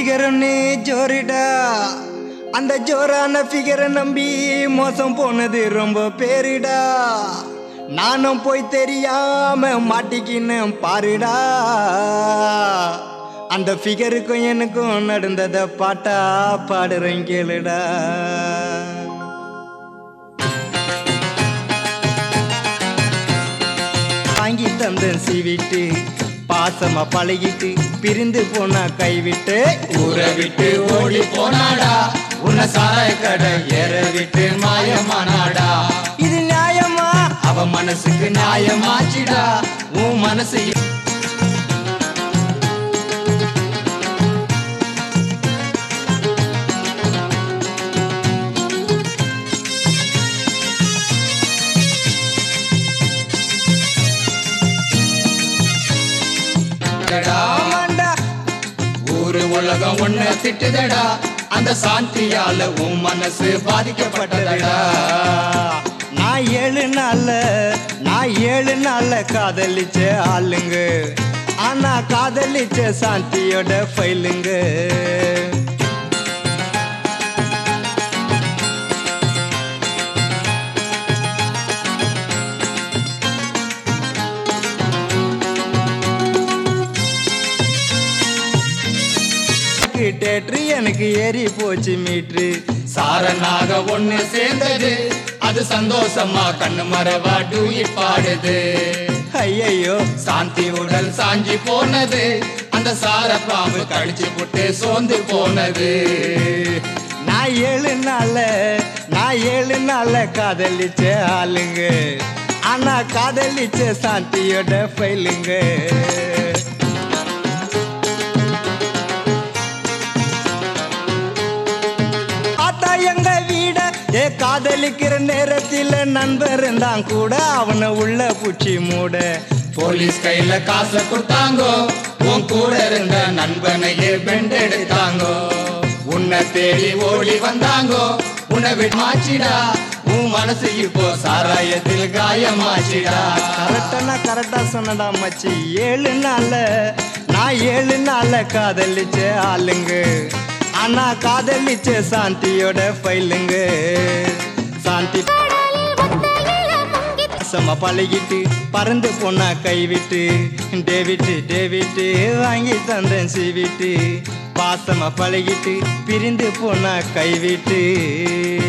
ஃபிகரன்னு ஜோரிடா அந்த ஜோரான ஃபிகரை நம்பி மோசம் போனது ரொம்ப பேரிடா நானும் போய் தெரியாம மாட்டிக்கின்னு பாருடா அந்த ஃபிகருக்கும் எனக்கும் நடந்தத பாட்டா பாடுறேன் கேளுடா வாங்கி தந்த சீவிட்டு பாசமா பழகிட்டு பிரிந்து போனா கைவிட்டு ஊரை விட்டு ஓடி போனாடா உன்னை சாராய கடை ஏற விட்டு மாயமானாடா இது நியாயமா அவ மனசுக்கு நியாயமாச்சிடா உன் மனசு இல்லடா. ஆமாண்டா ஊரு உலகம் ஒண்ணு திட்டுதடா அந்த சாந்தியால உன் மனசு பாதிக்கப்பட்டதடா நான் ஏழு நாள்ல நான் ஏழு நாள்ல காதலிச்ச ஆளுங்க ஆனா காதலிச்ச சாந்தியோட ஃபைலுங்க தேட்ரு எனக்கு ஏறி போச்சு மீட்ரு சாரனாக ஒண்ணு சேர்ந்தது அது சந்தோஷமா கண்ணு மரவா டூயிட் பாடுது ஐயையோ சாந்தி உடல் சாஞ்சி போனது அந்த சார பாம்பு கடிச்சு புட்டு சோர்ந்து போனது நான் ஏழு நாள்ல நான் ஏழு நாள்ல காதலிச்ச ஆளுங்க ஆனா காதலிச்ச சாந்தியோட ஃபைலுங்க ஆத்தா எங்க வீட ஏ காதலிக்கிற நேரத்தில் நண்பர் இருந்தான் கூட அவனை உள்ள பூச்சி மூட போலீஸ் கையில காசை கொடுத்தாங்கோ உன் கூட இருந்த நண்பனையே பெண்ட் எடுத்தாங்கோ உன்னை தேடி ஓடி வந்தாங்கோ உன்னை விடாச்சிடா உன் மனசு இப்போ சாராயத்தில் காயமாச்சிடா கரெக்டா கரெக்டா சொன்னடா மச்சி ஏழு நாள்ல நான் ஏழு நாள்ல காதலிச்ச ஆளுங்க ஆனா காதலிச்ச சாந்தியோட ஃபைலுங்க சாந்தி பாசமா பழகிட்டு பறந்து போனா கைவிட்டு டேவிட்டு டேவிட்டு வாங்கி தந்தேன் சீவிட்டு பாசமா பழகிட்டு பிரிந்து போனா கைவிட்டு